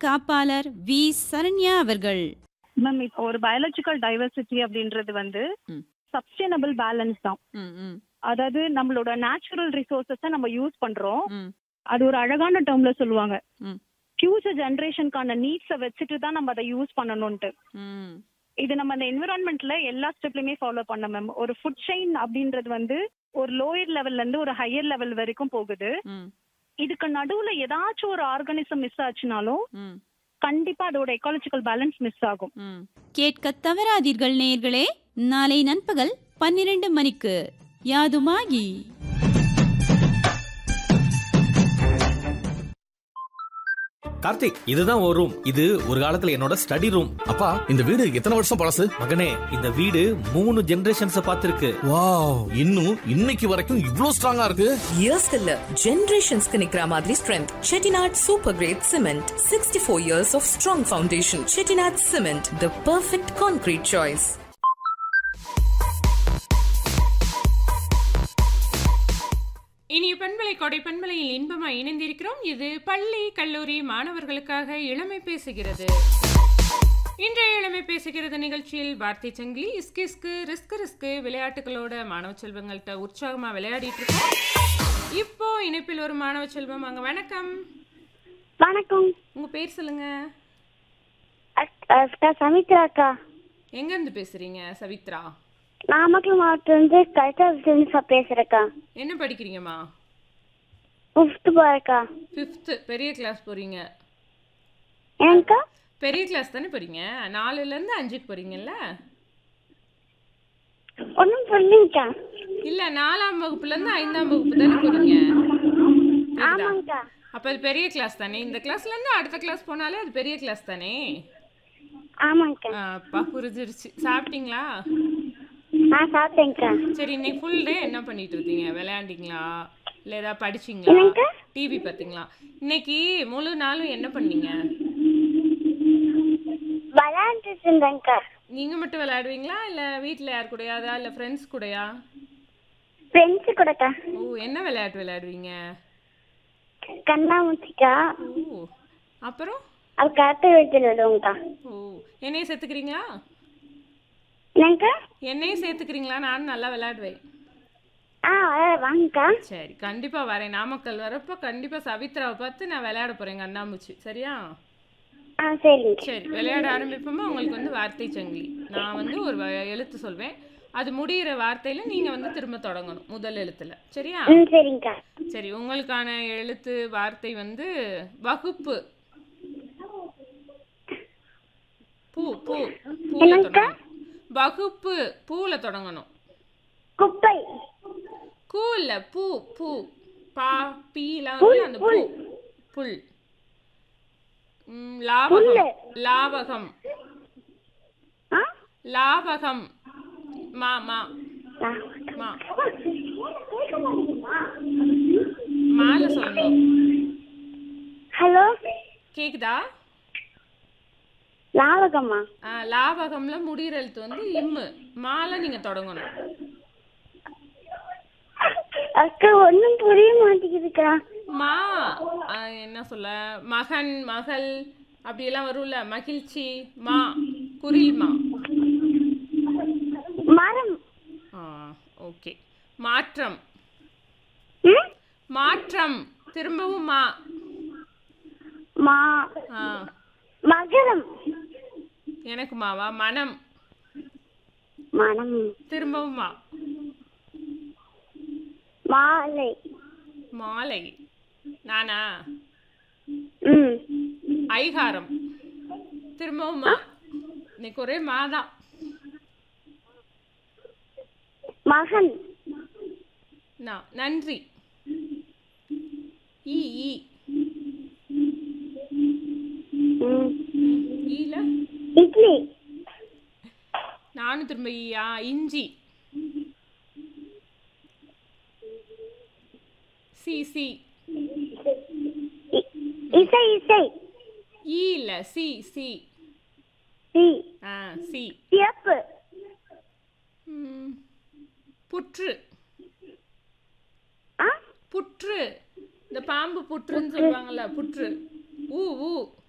காப்பாளர் வி சரண்யா அவர்கள் மேம் இப்போ ஒரு பயாலஜிக்கல் டைவர்சிட்டி அப்படின்றது வந்து ம். சஸ்டைனபிள் பேலன்ஸ் தான் ம், ம், அதாவது நம்மளோட நேச்சுரல் ரிசோர்சஸை நம்ம யூஸ் பண்றோம் ம், அது ஒரு அழகான டேர்ம்ல சொல்லுவாங்க ம். ஃபியூச்சர் ஜெனரேஷனுக்கான நீட்ஸை வச்சுட்டு தான் நம்ம அதை யூஸ் பண்ணணும்ட்டு ம், இது நம்ம அந்த என்விரான்மெண்ட்ல எல்லா ஸ்டெப்லயுமே ஃபாலோ பண்ண மேம் ஒரு ஃபுட் செயின் அப்படின்றது வந்து ஒரு லோயர் லெவல்ல இருந்து ஒரு ஹையர் லெவல் வரைக்கும் போகுது ம், இதுக்கு நடுவுல ஏதாச்சும் ஒரு ஆர்கானிசம் மிஸ் ஆச்சுனாலும் ம், கண்டிப்பா அதோட எக்காலஜிக்கல் பேலன்ஸ் மிஸ் ஆகும் ம். கேட்க தவறாதீர்கள் நேயர்களே நாளை நண்பகல் பன்னிரண்டு மணிக்கு யாதுமாகி கார்த்திக் இதுதான் ஒரு ரூம் இது ஒரு காலத்துல என்னோட ஸ்டடி ரூம் அப்பா இந்த வீடு எத்தனை வருஷம் பழசு மகனே இந்த வீடு மூணு ஜெனரேஷன்ஸ் பார்த்திருக்கு வாவ் இன்னும் இன்னைக்கு வரைக்கும் இவ்ளோ ஸ்ட்ராங்கா இருக்கு இயர்ஸ்க்கு இல்ல ஜெனரேஷன்ஸ்க்கு நிக்கிற மாதிரி strength Chettinad super great cement sixty four years of strong foundation Chettinad cement the perfect concrete choice இனிய பண்பலை கொடை பண்பலையில் இன்பமாய் இணைந்திருக்கிறோம் இது பள்ளி கல்லூரி மாணவர்களுக்காக இளமை பேசுகிறது இன்றைய இளமை பேசுகிறது நிகழ்ச்சியில் வார்த்தை சங்கிலி இஸ்கு இஸ்கு ரிஸ்க் ரிஸ்க் விளையாட்டுகளோட மாணவ செல்வங்கள்ட்ட உற்சாகமா விளையாடிட்டு இருக்கோம் இப்போ இணைப்பில் ஒரு மாணவ செல்வம் அங்க வணக்கம் வணக்கம் உங்க பேர் சொல்லுங்க அக்- அக்கா சமித்ரா அக்கா எங்க இருந்து பேசுறீங்க சவித்ரா நாமக்கல் மாவட்டம் வந்து கல்ச்சர் பேசுறேக்கா என்ன படிக்கிறீங்கம்மா ஃபிஃப்த் போறேக்கா ஃபிஃப்த்து பெரிய கிளாஸ் போறீங்க ஏங்கக்கா பெரிய கிளாஸ் தானே போறீங்க நாலுல இருந்து அஞ்சுக்கு போறீங்கல்ல ஒன்றும் புரியலங்கக்கா இல்ல நாலாம் வகுப்புல இருந்து ஐந்தாம் வகுப்பு தானே போறீங்க கேக்குதா? ஆமாங்கக்கா அப்ப அது பெரிய கிளாஸ் தானே இந்த கிளாஸ்ல இருந்து அடுத்த கிளாஸ் போனாலே அது பெரிய கிளாஸ் தானே ஆமாங்கக்கா ஆ, அப்பா புரிஞ்சிருச்சு சாப்பிட்டீங்களா நான் சாப்பிட்டேங்கக்கா சரி இன்னைக்கு ஃபுல் டே என்ன பண்ணிட்டு இருந்தீங்க விளையாண்டீங்களா இல்ல ஏதாவது படிச்சீங்களா என்னங்கக்கா? டிவி பார்த்தீங்களா இன்னைக்கு முழு நாளும் என்ன பண்ணீங்க விளையாண்டுட்டு இருந்தேங்கக்கா நீங்க மட்டும் விளையாடுவீங்களா இல்ல வீட்ல யார் கூடயாதா இல்ல ஃப்ரெண்ட்ஸ் கூடயா ஃப்ரெண்ட்ஸு கூடக்கா ஓ என்ன விளையாட்டு விளையாடுவீங்க கண்ணாமூச்சிக்கா ஓ அப்புறம் அது கரெக்டு வீட்டில் விடுவோங்கக்கா ஓ என்னையும் சேர்த்துக்கிறீங்களா என்னங்கக்கா என்னையும் சேர்த்துக்கிறீங்களா நானும் நல்லா விளையாடுவேன் ஆ வர வாங்கக்கா சரி கண்டிப்பா வரேன் நாமக்கல் வரப்போ கண்டிப்பா சவித்ராவை பார்த்து நான் விளையாட போறேன் எங்க அண்ணாமூச்சி சரியா ஆ சரிங்க சரி விளையாட ஆரம்பிப்போமா உங்களுக்கு வந்து வார்த்தை சங்கிலி நான் வந்து ஒரு வ- எழுத்து சொல்வேன் அது முடியிற வார்த்தையில நீங்க வந்து திரும்ப தொடங்கணும் முதல் எழுத்துல சரியா ம் சரிங்கக்கா சரி உங்களுக்கான எழுத்து வார்த்தை வந்து வகுப்பு பூ பூ பூல என்னங்கக்கா? தொடங்கணும் வகுப்பு பூல தொடங்கணும் குப்பை கூ இல்ல பூ பூ பா பீலாம் இருக்குல்ல, அந்த பூ புல் ம், லாவகம் புல்லு. லாவகம் ஆ லாவகம் மா மா ஆ. மா மால சொல்லணும் ஹலோ கேக்குதா லாவகம்மா ஆ, லாவகம்ல முடிகிற எழுத்து வந்து இம்மு மால நீங்க தொடங்கணும் அக்கா ஒன்றும் புரிய மாட்டேங்குதுக்கா மா ஆ, என்ன சொல்ல மகன் மகள் அப்படியெல்லாம் வரும்ல மகிழ்ச்சி மா குரில் மா மரம் ஆ ஓகே மாற்றம் ம் மாற்றம் திரும்பவும் மா மா ஆ மகரம் எனக்கு மாவா மனம் மனம் திரும்பவும் மா மாலை மாலை நானா ம் ஐகாரம் திரும்பவும் மா இன்னைக்கு ஒரே மாதான் மகன் நான் நன்றி ஈ ஈ ம் ஈல இட்லி நானும் திரும்ப ஈயா இஞ்சி சி சி இ- இசை இசை ஈ இல்ல சி சி சி ஆ சி சிறப்பு ம், புற்று ஆ புற்று இந்த பாம்பு புற்றுன்னு சொல்லுவாங்கல்ல புற்று ஊ ஊ